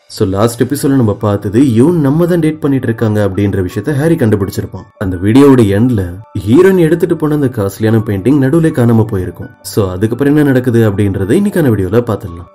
so last எபிசோட நம்ம பார்த்தது யூன் நம்ம தான் டேட் பண்ணிட்டு இருக்காங்க அப்படின்ற விஷயத்த ஹாரி கண்டுபிடிச்சிருப்பான் அந்த வீடியோவோட எண்ட்ல ஹீரோயின் எடுத்துட்டு போன அந்த காஸ்ட்லியான பெயிண்டிங் நடுவுல காணாம போயிருக்கும் சோ அதுக்கப்புறம் என்ன நடக்குது அப்படின்றத இன்னைக்கான வீடியோல பாத்துடலாம்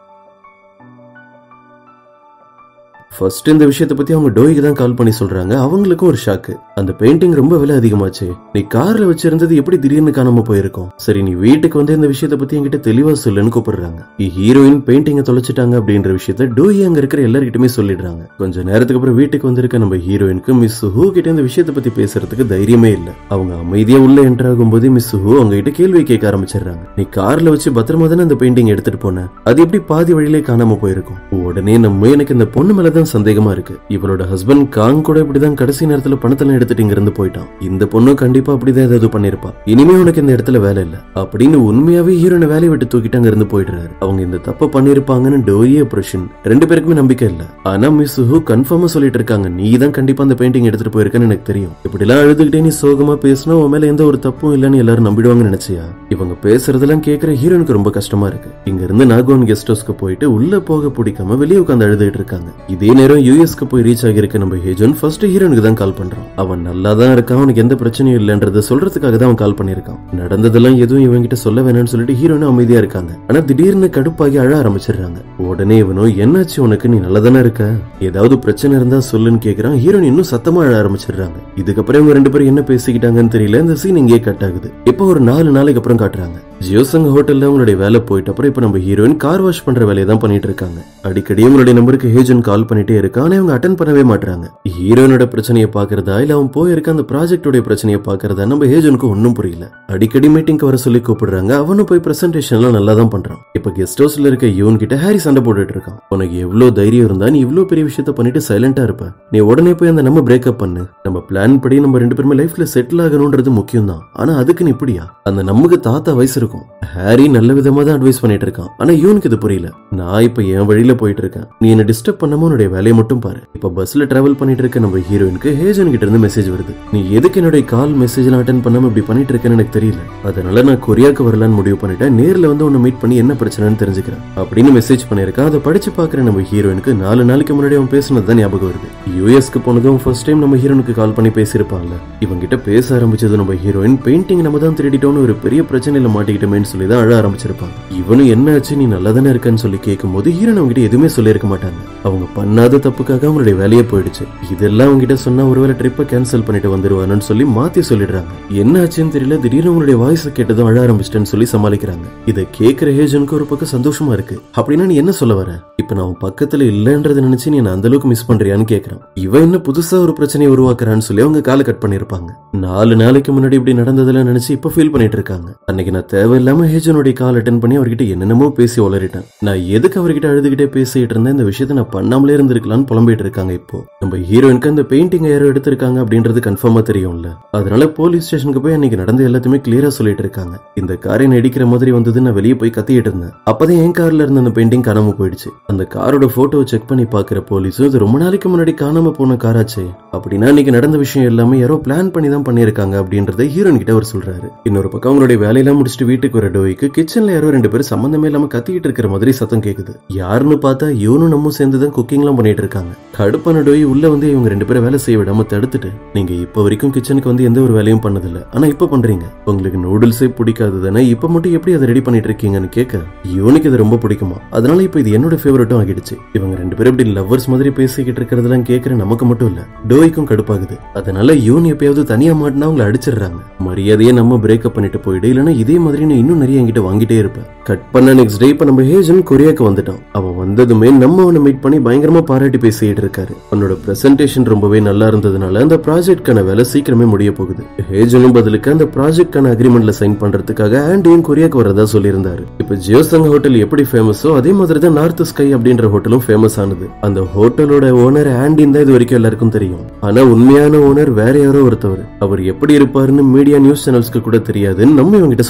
ஃபர்ஸ்ட் இந்த விஷயத்தை பத்தி அவங்க டோய்க்கு தான் கால் பண்ணி சொல்றாங்க அவங்களுக்கும் ஒரு ஷாக்கு அந்த பெயிண்டிங் ரொம்ப விலை அதிகமாச்சு நீ கார்ல வச்சிருந்தது எப்படி திடீர்னு காணாம போயிருக்கும் சரி நீ வீட்டுக்கு வந்து இந்த விஷயத்தை பத்தி என்கிட்ட தெளிவா சொல்லுன்னு கூப்பிடுறாங்க ஹீரோயின் பெயிண்டிங்க தொலைச்சிட்டாங்க அப்படின்ற விஷயத்த டோய் அங்க இருக்கிற எல்லார்கிட்டயுமே சொல்லிடுறாங்க கொஞ்ச நேரத்துக்கு அப்புறம் வீட்டுக்கு வந்திருக்க நம்ம ஹீரோயினுக்கு மிஸ் ஹூ கிட்ட இந்த விஷயத்தை பத்தி பேசுறதுக்கு தைரியமே இல்ல அவங்க அமைதியா உள்ள என்டர் ஆகும்போது மிஸ் ஹூ அவங்க கிட்ட கேள்வி கேட்க ஆரம்பிச்சிடுறாங்க நீ கார்ல வச்சு பத்திரமா தானே அந்த பெயிண்டிங் எடுத்துட்டு போன அது எப்படி பாதி வழியிலே காணாம போயிருக்கும் உடனே நம்ம எனக்கு இந்த பொண்ணு மேலதான் சந்தேகமா இருக்கு இவளோட ஹஸ்பண்ட் காங் கூட இப்படிதான் கடைசி நேரத்துல பணத்தெல்லாம் எடுத்துட்டு இங்க இருந்து போயிட்டான் இந்த பொண்ணு கண்டிப்பா அப்படிதான் ஏதாவது பண்ணிருப்பா இனிமே உனக்கு இந்த இடத்துல வேலை இல்ல அப்படின்னு உண்மையாவே ஹீரோனை வேலையை விட்டு தூக்கிட்டு அங்க இருந்து போயிடுறாரு அவங்க இந்த தப்ப பண்ணிருப்பாங்கன்னு டோயே பிரஷன் ரெண்டு பேருக்குமே நம்பிக்கை இல்ல ஆனா மிஸ் ஹூ கன்ஃபார்மா சொல்லிட்டு இருக்காங்க நீ தான் கண்டிப்பா அந்த பெயிண்டிங் எடுத்துட்டு போயிருக்கன்னு எனக்கு தெரியும் இப்படி எல்லாம் அழுதுகிட்டே நீ சோகமா பேசினா உன் மேல எந்த ஒரு தப்பும் இல்லைன்னு எல்லாரும் நம்பிடுவாங்கன்னு நினைச்சியா இவங்க பேசுறதெல்லாம் கேக்குற ஹீரோனுக்கு ரொம்ப கஷ்டமா இருக்கு இங்க இருந்து நாகோன் கெஸ்ட் ஹவுஸ்க்கு போயிட்டு உள்ள போக பிடிக்காம வெளியே உட்காந்து அழுதுகிட்டு இருக்காங்க இதே நேரம் யூஎஸ்க்கு போய் ரீச் ஆகியிருக்க நம்ம ஹேஜன் ஃபர்ஸ்ட் ஹீரோனுக்கு தான் கால் பண்றான் அவன் நல்லா தான் இருக்கான் அவனுக்கு எந்த பிரச்சனையும் இல்லைன்றத சொல்றதுக்காக தான் அவன் கால் பண்ணிருக்கான் நடந்ததெல்லாம் எதுவும் இவங்கிட்ட சொல்ல வேணாம்னு சொல்லிட்டு ஹீரோனும் அமைதியா இருக்காங்க ஆனா திடீர்னு கடுப்பாகி அழ ஆரம்பிச்சிடுறாங்க உடனே இவனும் என்னாச்சு உனக்கு நீ நல்லா தானே இருக்க ஏதாவது பிரச்சனை இருந்தா சொல்லுன்னு கேக்குறான் ஹீரோயின் இன்னும் சத்தமா அழ ஆரம்பிச்சிடுறாங்க இதுக்கப்புறம் இவங்க ரெண்டு பேரும் என்ன பேசிக்கிட்டாங்கன்னு தெரியல இந்த சீன் இங்கே கட் ஆகுது இப்போ ஒரு நாலு நாளைக்கு அப்புறம் காட்டுறாங்க ஜியோசங் ஹோட்டல்ல அவங்களுடைய வேலை போயிட்ட அப்புறம் இப்ப நம்ம ஹீரோயின் கார் வாஷ் பண்ற வேலையை தான் பண்ணிட்டு இருக்காங்க அடிக்கடி உங்களுடைய நம்பருக்கு ஹேஜன் கால் பண்ணிட்டே இருக்கா ஆனா இவங்க அட்டன் பண்ணவே மாட்டாங்க ஹீரோனோட பிரச்சனையை பாக்குறதா இல்ல அவன் போயிருக்க அந்த ப்ராஜெக்டோட பிரச்சனையை பாக்குறதா நம்ம ஹேஜனுக்கு ஒன்னும் புரியல அடிக்கடி மீட்டிங்க்கு வர சொல்லி கூப்பிடுறாங்க அவனும் போய் பிரசன்டேஷன் எல்லாம் நல்லா தான் பண்றான் இப்ப கெஸ்ட் ஹவுஸ்ல இருக்க யூன் கிட்ட ஹாரி சண்டை போட்டுட்டு இருக்கான் உனக்கு எவ்வளவு தைரியம் இருந்தா நீ இவ்வளவு பெரிய விஷயத்த பண்ணிட்டு சைலண்டா இருப்ப நீ உடனே போய் அந்த நம்ம பிரேக்கப் பண்ணு நம்ம பிளான் படி நம்ம ரெண்டு பேருமே லைஃப்ல செட்டில் ஆகணும்ன்றது முக்கியம் தான் ஆனா அதுக்கு நீ இப்படியா அந்த நமக்கு தாத்தா வயசு இருக்கும் ஹாரி நல்ல விதமா தான் அட்வைஸ் பண்ணிட்டு இருக்கான் ஆனா இவனுக்கு இது புரியல நான் இப்ப என் வழியில போயிட்டு இருக்கேன் நீ என்ன டிஸ்டர்ப் பண்ணாம உன்னுடைய வேலையை மட்டும் பாரு இப்ப பஸ்ல டிராவல் பண்ணிட்டு இருக்க நம்ம ஹீரோயினுக்கு ஹேஜன் கிட்ட இருந்து மெசேஜ் வருது நீ எதுக்கு என்னுடைய கால் மெசேஜ் அட்டன் பண்ணாம இப்படி பண்ணிட்டு இருக்கேன்னு எனக்கு தெரியல அதனால நான் கொரியாக்கு வரலான்னு முடிவு பண்ணிட்டேன் நேர்ல வந்து உன்னை மீட் பண்ணி என்ன பிரச்சனைன்னு தெரிஞ்சுக்கிறேன் அப்படின்னு மெசேஜ் பண்ணிருக்கான் அதை படிச்சு பாக்குற நம்ம ஹீரோயினுக்கு நாலு நாளைக்கு முன்னாடி அவன் பேசுனது தான் ஞாபகம் வருது யூஎஸ்க்கு போனதும் ஃபர்ஸ்ட் டைம் நம்ம ஹீரோனுக்கு கால் பண்ணி பேசியிருப்பான்ல இவங்க கிட்ட பேச ஆரம்பிச்சது நம்ம ஹீரோயின் பெயிண்டிங் நம்ம தான் திருடிட்டோம்னு ஒரு பெரிய பிரச்சனையில மாட்டிக்கிட்டோமேன்னு சொல்லி தான் அழ ஆரம்பிச்சிருப்பாங்க இவனும் என்ன ஆச்சு நீ நல்லா தானே இருக்கன்னு சொல்லி கேட்கும்போது ஹீரோன் அவங்க கிட்ட எதுவுமே சொல்லியிருக்க மாட்டாங்க அவங்க பண்ணாத தப்புக்காக அவங்களுடைய வேலையே போயிடுச்சு இதெல்லாம் அவங்க கிட்ட சொன்னா ஒருவேளை ட்ரிப்பை கேன்சல் பண்ணிட்டு வந்துருவானு சொல்லி மாத்தி சொல்லிடுறாங்க என்ன ஆச்சுன்னு தெரியல திடீர்னு உங்களுடைய வாய்ஸ் கேட்டதும் அழ ஆரம்பிச்சிட்டேன்னு சொல்லி சமாளிக்கிறாங்க இதை கேட்கிற ஹேஜனுக்கு ஒரு பக்கம் சந்தோஷமா இருக்கு அப்படின்னா நீ என்ன சொல்ல வர இப்ப நான் உன் பக்கத்துல இல்லன்றத நினைச்சு நீ அந்த அளவுக்கு மிஸ் பண்றியான்னு கேக்குறான் இவன் என்ன புதுசா ஒரு பிரச்சனையை உருவாக்குறான்னு சொல்லி அவங்க காலை கட் பண்ணிருப்பாங்க நாலு நாளைக்கு முன்னாடி இப்படி நடந்ததெல்லாம் நினைச்சு இப்ப ஃபீல் பண்ணிட்டு இருக்காங்க அன்னைக்கு நான் தேவையில்லாம ஹேஜனுடைய கால் அட்டன் பண்ணி அவர்கிட்ட என்னென்னமோ பேசி உளறிட்டேன் நான் எதுக்கு அவர்கிட்ட அழுதுகிட்டே பேசிட்டு இருந்தேன் இந்த விஷயத்த நான் பண்ணாமலே இருந்திருக்கலாம்னு புலம்பிட்டு இருக்காங்க இப்போ நம்ம ஹீரோயினுக்கு அந்த பெயிண்டிங் யாரோ எடுத்திருக்காங்க அப்படின்றது கன்ஃபார்மா தெரியும்ல அதனால போலீஸ் ஸ்டேஷனுக்கு போய் அன்னைக்கு நடந்த எல்லாத்தையுமே கிளியரா சொல்லிட்டு இருக்காங்க இந்த காரை நடிக்கிற மாதிரி வந்தது நான் வெளியே போய் கத்திட்டு இருந்தேன் அப்பதான் என் கார்ல இருந்த அந்த பெயிண்டிங் காணாம போயிடுச்சு அந்த காரோட போட்டோவை செக் பண்ணி பாக்குற போலீஸும் இது ரொம்ப நாளைக்கு முன்னாடி காணாம போன காராச்சே அப்படின்னா இன்னைக்கு நடந்த விஷயம் எல்லாமே யாரோ பிளான் பண்ணி தான் பண்ணிருக்காங்க அப்படின்றத ஹீரோயின் கிட்ட அவர் சொல்றாரு இன்னொரு பக்கம் அவங்களுடைய வேலையெல்லாம் முடிச்சுட்டு வீட்டுக்கு வர டோய்க்கு கிச்சன்ல யாரோ ரெண்டு பேரும் சம்பந்தமே இல்லாம கத்திக்கிட்டு இருக்கிற மாதிரி சத்தம் கேக்குது யாருன்னு பார்த்தா இவனும் நம்ம சேர்ந்து தான் குக்கிங் எல்லாம் பண்ணிட்டு இருக்காங்க கடுப்பான டோய் உள்ள வந்து இவங்க ரெண்டு பேரும் வேலை செய்ய விடாம தடுத்துட்டு நீங்க இப்ப வரைக்கும் கிச்சனுக்கு வந்து எந்த ஒரு வேலையும் பண்ணதில்ல ஆனா இப்ப பண்றீங்க உங்களுக்கு நூடுல்ஸே பிடிக்காது தானே இப்ப மட்டும் எப்படி அதை ரெடி பண்ணிட்டு இருக்கீங்கன்னு கேட்க இவனுக்கு இது ரொம்ப பிடிக்குமா அதனால இப்ப இது என்னோட ஃபேவரட்டும் ஆகிடுச்சு இவங்க ரெண்டு பேரும் இப்படி லவ்வர்ஸ் மாதிரி பேசிக்கிட்டு இருக்கிறதெல்லாம் கேட்கிற நமக்கு மட்டும் இல்ல டோய்க்கும் கடுப்பாகுது அதனால இவன் எப்பயாவது தனியா மாட்டினா அவங்களை அடிச்சிடுறாங்க மரியாதையே நம்ம பிரேக்கப் பண்ணிட்டு போயிடு இல்லைன்னா இதே மாதிரி நான் இன்னும் நிறைய என்கிட்ட வாங்கிட்டே இருப்பேன் கட் பண்ண நெக்ஸ்ட் டே இப்ப நம்ம ஹேஜன் கொரியாக்கு வந்துட்டான் அவன் வந்ததுமே நம்ம அவனை மீட் பண்ணி பயங்கரமா பாராட்டி பேசிட்டு இருக்காரு அவனோட பிரசன்டேஷன் ரொம்பவே நல்லா இருந்ததுனால அந்த ப்ராஜெக்ட்கான வேலை சீக்கிரமே முடிய போகுது ஹேஜனும் பதிலுக்கு அந்த ப்ராஜெக்ட்கான அக்ரிமெண்ட்ல சைன் பண்றதுக்காக ஆண்டியும் கொரியாக்கு வரதா சொல்லியிருந்தாரு இப்ப ஜியோசங் ஹோட்டல் எப்படி ஃபேமஸோ அதே மாதிரி தான் நார்த் ஸ்கை அப்படின்ற ஹோட்டலும் ஃபேமஸ் ஆனது அந்த ஹோட்டலோட ஓனர் ஆண்டின் தான் இது வரைக்கும் எல்லாருக்கும் தெரியும் ஆனா உண்மையான ஓனர் வேற யாரோ ஒருத்தவர் அவர் எப்படி இருப்பாருன்னு மீடியா நியூஸ் சேனல்ஸ்க்கு கூட தெரியாதுன்னு நம்ம இவங்கிட்ட சொல்றாரு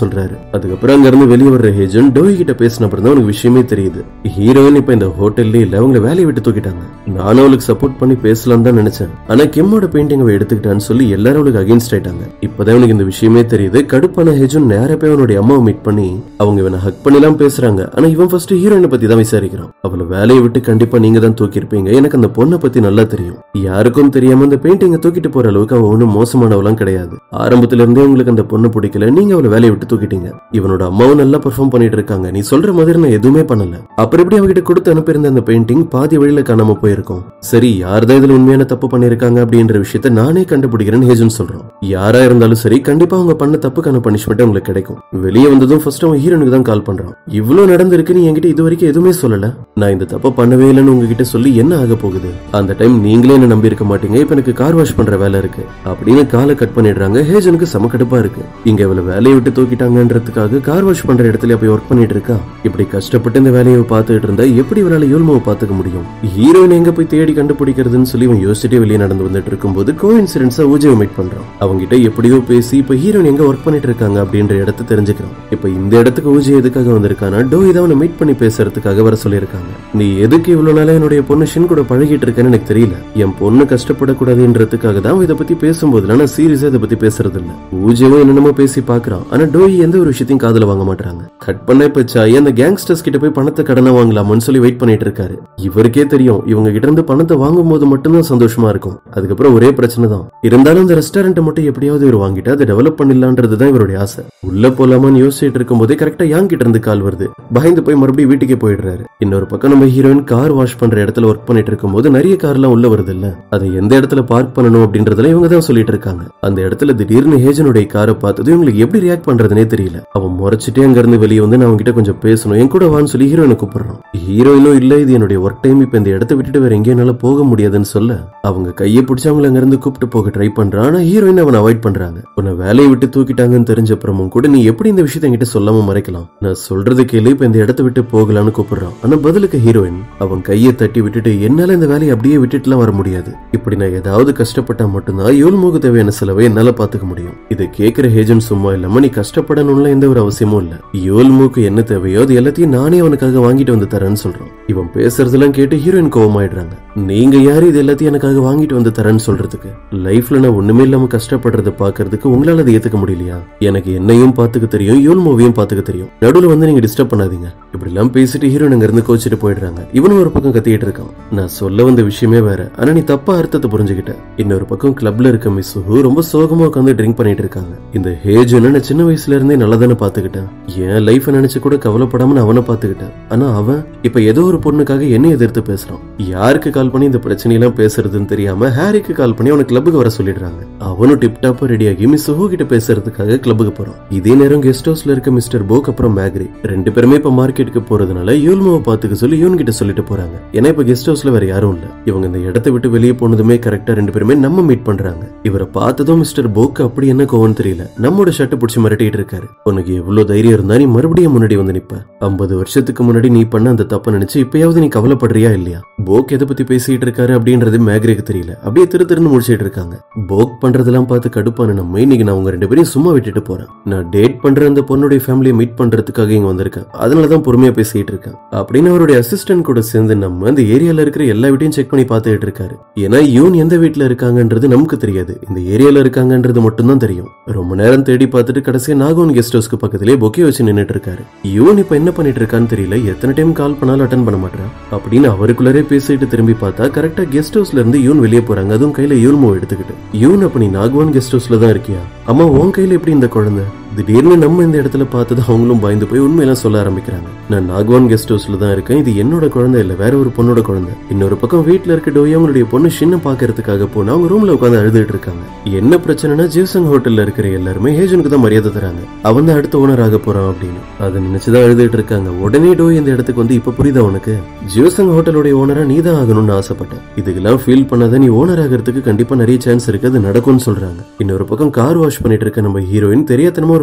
அதுக்கப்புறம் அங்க இருந்து வெளியே வர்ற ஹேஜன் டோய் கிட்ட பேசின அப்புறம் தான் உனக்கு விஷயமே தெரியுது ஹீரோயின் இப்ப இந்த ஹோட்டல்லே இல்ல அவங்கள வேலையை விட்டு தூக்கிட்டாங்க நானும் அவளுக்கு சப்போர்ட் பண்ணி பேசலாம் தான் நினைச்சேன் ஆனா கிம்மோட பெயிண்டிங் அவ எடுத்துக்கிட்டான்னு சொல்லி எல்லாரும் அவளுக்கு அகைன்ஸ்ட் ஆயிட்டாங்க இப்பதான் எனக்கு இந்த விஷயமே தெரியுது கடுப்பான ஹேஜன் நேர போய் அவனுடைய அம்மாவை மீட் பண்ணி அவங்க இவனை ஹக் பண்ணலாம் பேசுறாங்க ஆனா இவன் ஃபர்ஸ்ட் ஹீரோயினை பத்தி தான் விசாரிக்கிறான் அவளை வேலையை விட்டு கண்டிப்பா நீங்க தான் தூக்கியிருப்பீங்க எனக்கு அந்த பொண்ணை பத்தி நல்லா தெரியும் யாருக்கும் தெரியாம அந்த பெயிண்டிங்கை தூக்கிட்டு போற அளவுக்கு அவ ஒன்றும் மோசமானவளாம் கிடையாது ஆரம்பத்துல இருந்தே உங்களுக்கு அந்த பொண்ணை பிடிக்கல நீங்க அவளை வேலையை விட்டு தூக்கிட்டீங்க இவனோட அம்மாவும் நல்லா பெர்ஃபார்ம் பண்ணிட்டு இருக்காங்க நீ சொல்ற மாதிரி நான் எதுவுமே பண்ணல அப்புறம் எப்படி அவகிட்ட கொடுத்து அனுப்பியிருந்த அந்த பெயிண்டிங் பாதி வழியில காணாம போயிருக்கும் சரி யார் தான் இதுல உண்மையான தப்பு பண்ணிருக்காங்க அப்படின்ற விஷயத்த நானே கண்டுபிடிக்கிறேன்னு ஹேஜன் சொல்றான் யாரா இருந்தாலும் சரி கண்டிப்பா அவங்க பண்ண தப்புக்கான பனிஷ்மெண்ட் உங்களுக்கு கிடைக்கும் வெளியே வந்ததும் ஃபர்ஸ்ட் அவன் ஹீரோனுக்கு தான் கால் பண்றான் இவ்வளவு நடந்திருக்கு நீ என்கிட்ட இது வரைக்கும் எதுவுமே சொல்லல நான் இந்த தப்பை பண்ணவே இல்லைன்னு உங்ககிட்ட சொல்லி என்ன ஆக போகுது அந்த டைம் நீங்களே என்ன நம்பி இருக்க மாட்டீங்க இப்ப எனக்கு கார் வாஷ் பண்ற வேலை இருக்கு அப்படின்னு காலை கட் பண்ணிடுறாங்க ஹேஜனுக்கு செம கடுப்பா இருக்கு இங்க இவளை வேலையை விட்டு தூக்கிட்டாங்கன்றதுக்காக கார் வாஷ் பண்ற இடத்துல போய் ஒர்க் பண்ணிட்டு இருக்கா இப்படி கஷ்டப்பட்டு இந்த வேலையை பார்த்துட்டு இருந்தா எப்படி இவரால யூல்மாவை பார்த்துக்க முடியும் ஹீரோயின் எங்க போய் தேடி கண்டுபிடிக்கிறதுன்னு சொல்லி இவன் யோசிச்சுட்டே வெளியே நடந்து வந்துட்டு இருக்கும்போது கோ இன்சிடென்ட்ஸா ஊஜியை மீட் பண்றான் அவங்க கிட்ட எப்படியோ பேசி இப்ப ஹீரோயின் எங்க ஒர்க் பண்ணிட்டு இருக்காங்க அப்படின்ற இடத்த தெரிஞ்சுக்கிறான் இப்ப இந்த இடத்துக்கு ஊஜி எதுக்காக வந்திருக்கானா டோ இதை அவனை மீட் பண்ணி பேசுறதுக்காக வர சொல்லியிருக்காங்க நீ எதுக்கு இவ்வளவு நாளா என்னுடைய பொண்ணு ஷின் கூட பழகிட்டு இருக்கேன்னு எனக்கு தெரியல என் பொண்ணு கஷ்டப்படக்கூடாதுன்றதுக்காக தான் அவன் இதை பத்தி பேசும்போது நான் சீரியஸா இதை பத்தி பேசுறது இல்ல ஊஜியவும் என்னென்னமோ பேசி பாக்குறான் ஆனா டோய் எந்த ஒரு விஷயத்தையும் காதுல வாங்க மாட்டாங்க கட் பண்ண இப்ப சாய் அந்த கேங்ஸ்டர்ஸ் கிட்ட போய் பணத்தை கடனை வாங்கலாமான்னு சொல்லி வெயிட் பண்ணிட்டு இருக்காரு இவருக்கே தெரியும் இவங்க கிட்ட இருந்து பணத்தை வாங்கும் போது மட்டும்தான் சந்தோஷமா இருக்கும் அதுக்கப்புறம் ஒரே பிரச்சனை தான் இருந்தாலும் இந்த ரெஸ்டாரண்ட் மட்டும் எப்படியாவது இவர் வாங்கிட்டு அதை டெவலப் பண்ணிடலான்றது தான் இவருடைய ஆசை உள்ள போலாமான்னு யோசிச்சுட்டு இருக்கும் போதே கரெக்டா யாங் கிட்ட இருந்து கால் வருது பயந்து போய் மறுபடியும் வீட்டுக்கே போயிடுறாரு இன்னொரு பக்கம் நம்ம ஹீரோயின் கார் வாஷ் பண்ற இடத்துல ஒர்க் பண்ணிட்டு இருக்கும்போது நிறைய கார்லாம் உள்ள வருது இல்ல அதை எந்த இடத்துல பார்க் பண்ணணும் அப்படின்றதுல இவங்க தான் சொல்லிட்டு இருக்காங்க அந்த இடத்துல திடீர்னு ஹேஜனுடைய காரை பார்த்தது இவங்களுக்கு எப்படி ரியாக்ட் பண்றதுனே தெரியல அவன் முறைச்சிட்டே அங்க இருந்து வெளியே வந்து நான் அவன்கிட்ட கொஞ்சம் பேசணும் என் கூட வான்னு சொல்லி ஹீரோயினை கூப்பிடுறான் ஹீரோயினும் இல்ல இது என்னுடைய ஒர்க் டைம் இப்ப இந்த இடத்த விட்டுட்டு வேற எங்கேயும் என்னால போக முடியாதுன்னு சொல்ல அவங்க கையை பிடிச்சு அவங்கள அங்க இருந்து கூப்பிட்டு போக ட்ரை பண்றான் ஆனா ஹீரோயின் அவனை அவாய்ட் பண்றாங்க உன்னை வேலையை விட்டு தூக்கிட்டாங்கன்னு தெரிஞ்ச அப்புறமும் கூட நீ எப்படி இந்த விஷயத்தை என்கிட்ட சொல்லாம மறைக்கலாம் நான் சொல்றது கேளு இப்ப இந்த இடத்த விட்டு போகலான்னு கூப்பிடுறான் ஆனா பதிலுக்கு ஹீரோயின் அவன் கையை தட்டி விட்டுட்டு என்னால இந்த வேலையை அப்படியே விட்டுட்டுலாம் வர முடியாது இப்படி நான் ஏதாவது கஷ்டப்பட்டா மட்டும்தான் யோல்மோக தேவையான செலவை என்னால பாத்துக்க முடியும் இதை கேக்குற ஹேஜன் சும்மா இல்லாம நீ கஷ்டப்படணும்ல எந்த ஒரு அவசியமும் இல்ல யோல்மோக்கு என்ன தேவையோ அது எல்லாத்தையும் நானே அவனுக்காக வாங்கிட்டு வந்து தரேன்னு சொல்றான் இவன் பேசுறதெல்லாம் கேட்டு ஹீரோயின் கோவமாயிடுறாங்க நீங்க யாரு இது எல்லாத்தையும் எனக்காக வாங்கிட்டு வந்து தரேன்னு சொல்றதுக்கு லைஃப்ல நான் ஒண்ணுமே இல்லாம கஷ்டப்படுறத பாக்குறதுக்கு உங்களால அதை ஏத்துக்க முடியலையா எனக்கு என்னையும் பாத்துக்க தெரியும் யோல்மோவையும் பாத்துக்க தெரியும் நடுவுல வந்து நீங்க டிஸ்டர்ப் பண்ணாதீங்க இப்படி எல்லாம் பேசிட்டு ஹீரோயின் அங்க இருந்து கோச்சிட்டு போயிடுறாங்க இவனும் ஒரு பக்கம் கத்திட்டு இருக்கான் நான் சொல்ல வந்த விஷயமே வேற ஆனா நீ தப்பா அர்த்தத்தை புரிஞ்சுக்கிட்ட இன்னொரு பக்கம் கிளப்ல இருக்க மிஸ் ரொம்ப சோகமா உட்காந்து ட்ரிங்க் பண்ணிட்டு இருக்காங்க இந்த ஹேஜுன்னு நான் சின்ன வயசுல இருந்தே நல்லா தானே பாத்துக்கிட்டேன் என் லைஃப் நினைச்சு கூட கவலைப்படாம நான் அவனை பாத்துக்கிட்டேன் ஆனா அவன் இப்ப ஏதோ ஒரு பொண்ணுக்காக என்ன எதிர்த்து பேசுறான் யாருக்கு கால் பண்ணி இந்த பிரச்சனையெல்லாம் பேசுறதுன்னு தெரியாம ஹாரிக்கு கால் பண்ணி அவனை கிளப்புக்கு வர சொல்லிடுறாங்க அவனும் டிப் டாப்பா ரெடியாகி மிஸ் ஹூ கிட்ட பேசுறதுக்காக கிளப்புக்கு போறான் இதே நேரம் கெஸ்ட் ஹவுஸ்ல இருக்க மிஸ்டர் போக் அப்புறம் மேக்ரி ரெண்டு பேருமே இப்ப மார்க்கெட்டுக்கு போறதுனால யூல்மோவை பாத்துக்க சொல்லி யூன் கிட்ட சொல்லிட்டு போறாங்க ஏன்னா இப்ப கெஸ்ட் ஹவுஸ்ல வேற யாரும் இல்ல இவங்க இந்த இடத்தை விட்டு வெளியே போனதுமே கரெக்டா ரெண்டு பேருமே நம்ம மீட் பண்றாங்க இவரை பார்த்ததும் மிஸ்டர் போக் அப்படி என்ன கோவம்னு தெரியல நம்மோட ஷர்ட் பிடிச்சி மிரட்டிட்டு இருக்காரு உனக்கு எவ்வளவு தைரியம் இருந்தா நீ மறுபடியும் முன்னாடி வந்து நிப்ப ஐம்பது வருஷத்துக்கு முன்னாடி நீ பண்ண அந்த தப்ப நினைச்சு இப்பயாவது நீ கவலைப்படுறியா இல்லையா போக் எதை பத்தி பேசிட்டு இருக்காரு அப்படின்றது மேக்ரிக்கு தெரியல அப்படியே திரு திருன்னு முடிச்சிட்டு இருக்காங்க போக் பண்றதெல்லாம் பார்த்து கடுப்பான நம்ம இன்னைக்கு நான் உங்க ரெண்டு பேரையும் சும்மா விட்டுட்டு போறேன் நான் டேட் பண்ற அந்த பொண்ணுடைய ஃபேமிலியை மீட் பண்றதுக்காக இங்க வந்திருக்கேன் அதனாலதான் பொறுமையா பேசிட்டு இருக்கேன் அப்படின்னு அவருடைய அசிஸ்டன்ட் கூட சேர்ந்து நம்ம அந்த ஏரியால இருக்கிற எல்லா வீட்டையும் செக் பண்ணி பார்த்துட்டு இருக்காரு ஏன்னா யூன் எந்த வீட்ல இருக்காங்கன்றது நமக்கு தெரியாது இந்த ஏரியால இருக்காங்கன்றது மட்டும்தான் தெரியும் ரொம்ப நேரம் தேடி பார்த்துட்டு கடைசியா நாகோன் கெஸ்ட் ஹவுஸ்க்கு பக்கத்திலே பொக்கே வச்சு நின்னுட்டு இருக்காரு யூன் இப்ப என்ன பண்ணிட்டு இருக்கான்னு தெரியல எத்தனை டைம் கால் பண்ணாலும் அட்டன் பண்ண மாட்டேன் அப்படின்னு அவருக்குள்ளரே பேசிட்டு திரும்பி பார்த்தா கரெக்டா கெஸ்ட் ஹவுஸ்ல இருந்து யூன் வெளியே போறாங்க அதுவும் கையில யூல்மோ எடுத்துக்கிட்டு யூன் அப்ப நீ நாகவான் கெஸ்ட் ஹவுஸ்ல தான் இருக்கியா அம்மா உன் கையில எப்படி இந்த குழந்தை திடீர்னு நம்ம இந்த இடத்துல பார்த்தது அவங்களும் பயந்து போய் உண்மையெல்லாம் சொல்ல ஆரம்பிக்கிறாங்க நான் நாகவான் கெஸ்ட் ஹவுஸ்ல தான் இருக்கேன் இது என்னோட குழந்தை இல்ல வேற ஒரு பொண்ணோட குழந்தை இன்னொரு பக்கம் வீட்ல இருக்க டோய் அவங்களுடைய பொண்ணு சின்ன பாக்குறதுக்காக போனா அவங்க ரூம்ல உட்காந்து அழுதுட்டு இருக்காங்க என்ன பிரச்சனைனா ஜிவ்சங் ஹோட்டல்ல இருக்கிற எல்லாருமே ஹேஜனுக்கு தான் மரியாதை தராங்க அவன் தான் அடுத்த ஓனர் ஆக போறான் அப்படின்னு அதை நினைச்சுதான் அழுதுட்டு இருக்காங்க உடனே டோய் இந்த இடத்துக்கு வந்து இப்ப புரியுதா உனக்கு ஜிவ்சங் ஹோட்டலுடைய ஓனரா நீ தான் ஆகணும்னு ஆசைப்பட்டேன் இதுக்கெல்லாம் ஃபீல் பண்ணாத நீ ஓனர் ஆகிறதுக்கு கண்டிப்பா நிறைய சான்ஸ் இருக்கு அது நடக்கும்னு சொல்றாங்க இன்னொரு பக்கம் கார் வாஷ் பண்ணிட்டு இருக்க நம்ம ஹீரோயின் தெரியாதனமா ஒரு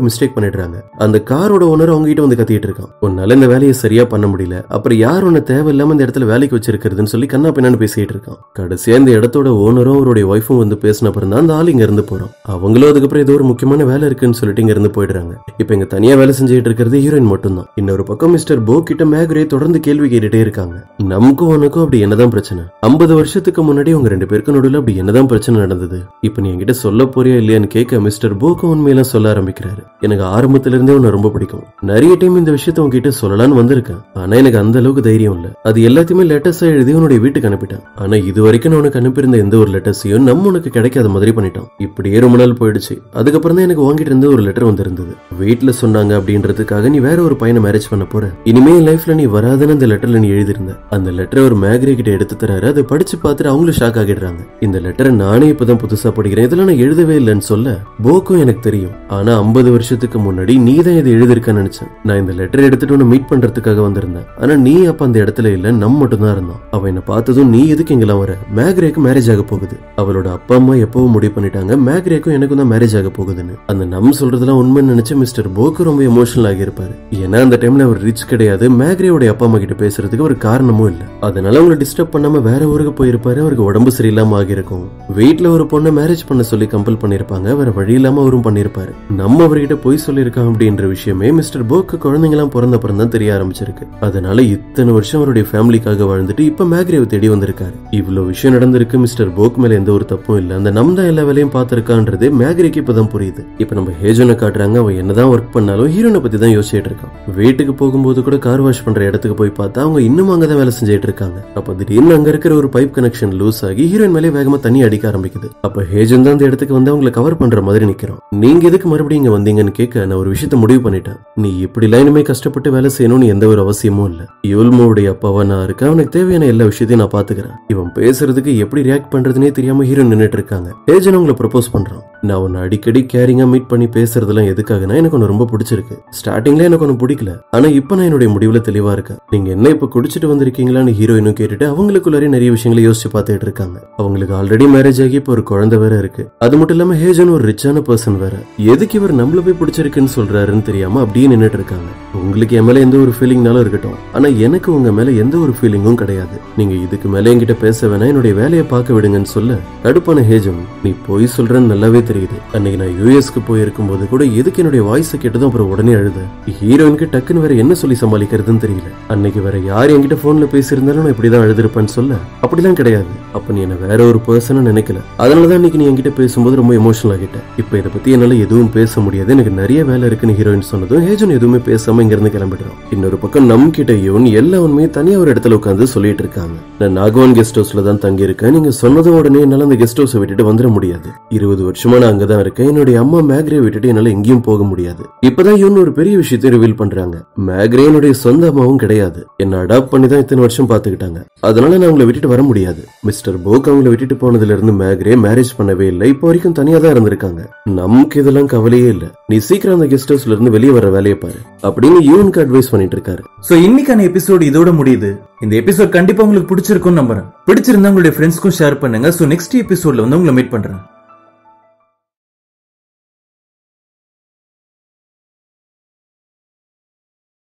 ஒரு மிஸ்டேக் பண்ணிடுறாங்க அந்த காரோட ஓனர் அவங்க கிட்ட வந்து கத்திட்டு இருக்கான் உன்னால இந்த வேலையை சரியா பண்ண முடியல அப்புறம் யார் உன்னை தேவையில்லாம இந்த இடத்துல வேலைக்கு வச்சிருக்கிறதுன்னு சொல்லி கண்ணா பின்னான்னு பேசிட்டு இருக்கான் கடைசியா இந்த இடத்தோட ஓனரும் அவருடைய ஒய்ஃபும் வந்து பேசின அப்புறம் தான் அந்த ஆள் இங்க இருந்து போறான் அவங்களும் அதுக்கப்புறம் ஏதோ ஒரு முக்கியமான வேலை இருக்குன்னு சொல்லிட்டு இங்க இருந்து போயிடுறாங்க இப்ப இங்க தனியா வேலை செஞ்சுட்டு இருக்கிறது ஹீரோயின் மட்டும்தான் இன்னொரு பக்கம் மிஸ்டர் போ கிட்ட மேக்ரே தொடர்ந்து கேள்வி கேட்டுட்டே இருக்காங்க நமக்கும் உனக்கும் அப்படி என்னதான் பிரச்சனை ஐம்பது வருஷத்துக்கு முன்னாடி உங்க ரெண்டு பேருக்கு நடுவில் அப்படி என்னதான் பிரச்சனை நடந்தது இப்ப நீ என்கிட்ட சொல்ல போறியா இல்லையான்னு கேட்க மிஸ்டர் போக்கு உண்மையெல்லாம் சொல்ல ஆரம்பிக்கிறாரு எனக்கு ஆரம்பத்துல இருந்தே உன்னை ரொம்ப பிடிக்கும் நிறைய டைம் இந்த விஷயத்த உங்ககிட்ட சொல்லலாம்னு வந்திருக்கேன் ஆனா எனக்கு அந்த அளவுக்கு தைரியம் இல்ல அது எல்லாத்தையுமே லெட்டர்ஸா எழுதி உன்னுடைய வீட்டுக்கு அனுப்பிட்டேன் ஆனா இது வரைக்கும் நான் உனக்கு அனுப்பியிருந்த எந்த ஒரு லெட்டர்ஸையும் நம்ம உனக்கு கிடைக்காத மாதிரி பண்ணிட்டோம் இப்படியே ரொம்ப நாள் போயிடுச்சு அதுக்கப்புறம் தான் எனக்கு வாங்கிட்டு இருந்து ஒரு லெட்டர் வந்திருந்தது வீட்டுல சொன்னாங்க அப்படின்றதுக்காக நீ வேற ஒரு பையனை மேரேஜ் பண்ண போற இனிமே என் லைஃப்ல நீ வராதுன்னு அந்த லெட்டர்ல நீ எழுதியிருந்த அந்த லெட்டரை ஒரு மேக்ரே கிட்ட எடுத்து தராரு அதை படிச்சு பார்த்துட்டு அவங்களும் ஷாக் ஆகிடுறாங்க இந்த லெட்டரை நானே இப்பதான் புதுசா படிக்கிறேன் இதெல்லாம் நான் எழுதவே இல்லைன்னு சொல்ல போக்கும் எனக்கு தெரியும் ஆனா ஐம்பது வருஷத்துக்கு முன்னாடி நீ தான் இதை எழுதிருக்கன்னு நினைச்சேன் நான் இந்த லெட்டர் எடுத்துட்டு உன்னை மீட் பண்றதுக்காக வந்திருந்தேன் ஆனா நீ அப்ப அந்த இடத்துல இல்ல நம்ம மட்டும் தான் இருந்தோம் அவ என்ன பார்த்ததும் நீ எதுக்கு இங்கெல்லாம் வர மேக்ரேக்கு மேரேஜ் ஆக போகுது அவளோட அப்பா அம்மா எப்பவும் முடிவு பண்ணிட்டாங்க மேக்ரேக்கும் எனக்கும் தான் மேரேஜ் ஆக போகுதுன்னு அந்த நம் சொல்றதெல்லாம் உண்மைன்னு நினைச்ச மிஸ்டர் போக்கு ரொம்ப எமோஷனல் ஆகியிருப்பாரு ஏன்னா அந்த டைம்ல அவர் ரிச் கிடையாது மேக்ரேயோட அப்பா அம்மா கிட்ட பேசுறதுக்கு ஒரு காரணமும் இல்ல அதனால அவங்களை டிஸ்டர்ப் பண்ணாம வேற ஊருக்கு போயிருப்பாரு அவருக்கு உடம்பு சரியில்லாம ஆகியிருக்கும் வீட்ல ஒரு பொண்ணை மேரேஜ் பண்ண சொல்லி கம்பல் பண்ணிருப்பாங்க வேற வழி இல்லாம அவரும் பண்ணிருப்பாரு நம்ம அவர்கிட்ட பொய் சொல்லியிருக்கோம் அப்படின்ற விஷயமே மிஸ்டர் போக்கு குழந்தைங்களாம் பிறந்த அப்புறம் தான் தெரிய ஆரம்பிச்சிருக்கு அதனால இத்தனை வருஷம் அவருடைய ஃபேமிலிக்காக வாழ்ந்துட்டு இப்ப மேக்ரேவை தேடி வந்திருக்காரு இவ்வளவு விஷயம் நடந்திருக்கு மிஸ்டர் போக் மேல எந்த ஒரு தப்பும் இல்ல அந்த நம் தான் எல்லா வேலையும் பார்த்திருக்கான்றது மேக்ரேக்கு இப்பதான் புரியுது இப்ப நம்ம ஹேஜனை காட்டுறாங்க அவன் என்னதான் ஒர்க் பண்ணாலும் ஹீரோனை பத்தி தான் யோசிச்சுட்டு இருக்கான் வீட்டுக்கு போகும்போது கூட கார் வாஷ் பண்ற இடத்துக்கு போய் பார்த்தா அவங்க இன்னும் அங்கதான் வேலை செஞ்சுட்டு இருக்காங்க அப்ப திடீர்னு அங்க இருக்கிற ஒரு பைப் கனெக்ஷன் லூஸ் ஆகி ஹீரோயின் மேலே வேகமா தண்ணி அடிக்க ஆரம்பிக்குது அப்ப ஹேஜன் தான் அந்த இடத்துக்கு வந்து அவங்களை கவர் பண்ற மாதிரி நிக்கிறோம் நீங்க எதுக்கு மறுபடியும் இங்க வந்தீங்கன்னு கேட்க நான் ஒரு விஷயத்த முடிவு பண்ணிட்டேன் நீ இப்படி இனிமே கஷ்டப்பட்டு வேலை செய்யணும்னு எந்த ஒரு அவசியமும் இல்ல யுல்மோடைய அப்பாவா நான் இருக்கேன் அவனுக்கு தேவையான எல்லா விஷயத்தையும் நான் பாத்துக்கிறேன் இவன் பேசுறதுக்கு எப்படி ரியாக்ட் பண்றதுனே தெரியாம ஹீரோ நின்னுட்டு இருக்காங்க ஹேஜன் உங்களை ப்ரப்போஸ் பண்றான் நான் உன்னை அடிக்கடி கேரிங்கா மீட் பண்ணி பேசுறதெல்லாம் எதுக்காகனா எனக்கு ஒன்னு ரொம்ப பிடிச்சிருக்கு ஸ்டார்டிங்ல எனக்கு ஒன்னு பிடிக்கல ஆனா இப்ப நான் என்னுடைய முடிவுல தெளிவா இருக்கேன் நீங்க என்ன இப்ப குடிச்சிட்டு வந்திருக்கீங்களான்னு ஹீரோயினும் கேட்டுட்டு அவங்களுக்குள்ளாரே நிறைய விஷயங்களை யோசிச்சு பார்த்துட்டு இருக்காங்க அவங்களுக்கு ஆல்ரெடி மேரேஜ் ஆகி இப்ப ஒரு குழந்தை வேற இருக்கு அது மட்டும் இல்லாம ஹேஜன் ஒரு ரிச்சான பர்சன் வேற எதுக்கு இவர் நம்மள போய் பிடிச்சிருக்குன்னு சொல்றாருன்னு தெரியாம அப்படியே நின்னுட்டு இருக்காங்க உங்களுக்கு என் மேல எந்த ஒரு ஃபீலிங்னாலும் இருக்கட்டும் ஆனா எனக்கு உங்க மேல எந்த ஒரு ஃபீலிங்கும் கிடையாது நீங்க இதுக்கு மேல என்கிட்ட பேச வேணா என்னுடைய வேலையை பார்க்க விடுங்கன்னு சொல்ல கடுப்பான ஹேஜம் நீ போய் சொல்றேன்னு நல்லாவே தெரியுது அன்னைக்கு நான் யூஎஸ்க்கு போயிருக்கும் போது கூட எதுக்கு என்னுடைய வாய்ஸ் கேட்டதும் அப்புறம் உடனே அழுத ஹீரோயினுக்கு டக்குன்னு வேற என்ன சொல்லி சமாளிக்கிறதுன்னு தெரியல அன்னைக்கு வேற யார் என்கிட்ட போன்ல பேசியிருந்தாலும் நான் இப்படிதான் அழுதுருப்பேன்னு சொல்ல அப்படிலாம் கிடையாது அப்ப நீ என்ன வேற ஒரு பர்சன் நினைக்கல அதனாலதான் இன்னைக்கு நீ என்கிட்ட பேசும்போது ரொம்ப எமோஷனல் ஆகிட்ட இப்ப இதை பத்தி என்னால எதுவும் பேச முடியாது எனக்கு நிறைய வேலை இருக்குன்னு ஹீரோயின் சொன்னதும் ஹேஜன் எதுவுமே பேசாம இங்க இருந்து கிளம்பிடுறான் இன்னொரு பக்கம் நம் கிட்ட யோன் எல்லா உண்மையை தனியா ஒரு இடத்துல உட்காந்து சொல்லிட்டு இருக்காங்க நான் நாகவான் கெஸ்ட் ஹவுஸ்ல தான் தங்கி இருக்கேன் நீங்க சொன்னதும் உடனே என்னால அந்த கெஸ்ட் ஹவுஸை விட்டுட்டு வந்துட முடியாது இருபது வருஷமா நான் அங்கதான் இருக்கேன் என்னுடைய அம்மா மேக்ரே விட்டுட்டு என்னால எங்கேயும் போக முடியாது இப்பதான் யோன் ஒரு பெரிய விஷயத்தை ரிவீல் பண்றாங்க மேக்ரே என்னுடைய சொந்த அம்மாவும் கிடையாது என்ன அடாப்ட் பண்ணி தான் இத்தனை வருஷம் பாத்துக்கிட்டாங்க அதனால நான் உங்களை விட்டுட்டு வர முடியாது மிஸ்டர் போக் அவங்கள விட்டுட்டு போனதுல இருந்து மேக்ரே மேரேஜ் பண்ணவே இல்லை இப்போ வரைக்கும் தனியா தான் இருந்திருக்காங்க நமக்கு இதெல்லாம் கவலையே இல்ல நீ சீக்கிரம் அந்த கெஸ்ட் ஹவுஸ்ல இருந்து வெளியே வர வேலையை பாரு அப்படின்னு யூனுக்கு அட்வைஸ் பண்ணிட்டு இருக்காரு சோ இன்னைக்கான எபிசோட் இதோட முடியுது இந்த எபிசோட் கண்டிப்பா உங்களுக்கு பிடிச்சிருக்கும்னு நம்புறேன் பிடிச்சிருந்தா உங்களுடைய ஃப்ரெண்ட்ஸ்க்கும் ஷேர் பண்ணுங்க சோ நெக்ஸ்ட் எபிசோட்ல வந்து உங்களை மீட் பண்றேன்